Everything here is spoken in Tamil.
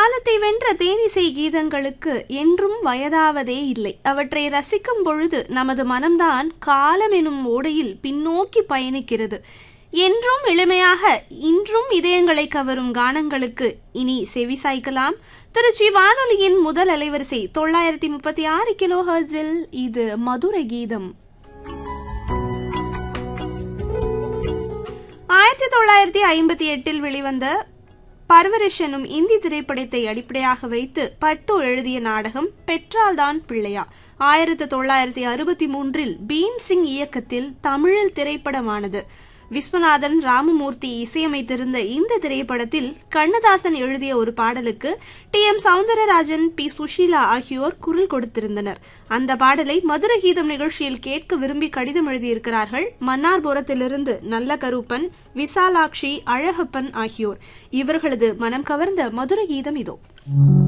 காலத்தை வென்ற தேனிசை கீதங்களுக்கு என்றும் வயதாவதே இல்லை அவற்றை ரசிக்கும் பொழுது நமது மனம்தான் காலம் எனும் ஓடையில் பின்னோக்கி பயணிக்கிறது என்றும் இளமையாக இன்றும் இதயங்களை கவரும் கானங்களுக்கு இனி செவி சாய்க்கலாம் திருச்சி வானொலியின் முதல் அலைவரிசை தொள்ளாயிரத்தி முப்பத்தி ஆறு கிலோ ஹர்ட்ஸில் இது மதுரை கீதம் ஆயிரத்தி தொள்ளாயிரத்தி ஐம்பத்தி எட்டில் வெளிவந்த பர்வரிஷ் எனும் இந்தி திரைப்படத்தை அடிப்படையாக வைத்து பட்டு எழுதிய நாடகம் பெற்றால்தான் பிள்ளையா ஆயிரத்தி தொள்ளாயிரத்தி அறுபத்தி மூன்றில் பீம் சிங் இயக்கத்தில் தமிழில் திரைப்படமானது விஸ்வநாதன் ராமமூர்த்தி இசையமைத்திருந்த இந்த திரைப்படத்தில் கண்ணதாசன் எழுதிய ஒரு பாடலுக்கு T M Soundararajan P Susheela ஆகியோர் குரல் கொடுத்திருந்தனர் அந்த பாடலை மதுர கீதம் நிகழ்ச்சியில் கேட்க விரும்பி கடிதம் எழுதியிருக்கிறார்கள் மன்னார்புரத்திலிருந்து நல்ல கருப்பன் விசாலாட்சி அழகப்பன் ஆகியோர் இவர்களது மனம் கவர்ந்த மதுர கீதம் இதோ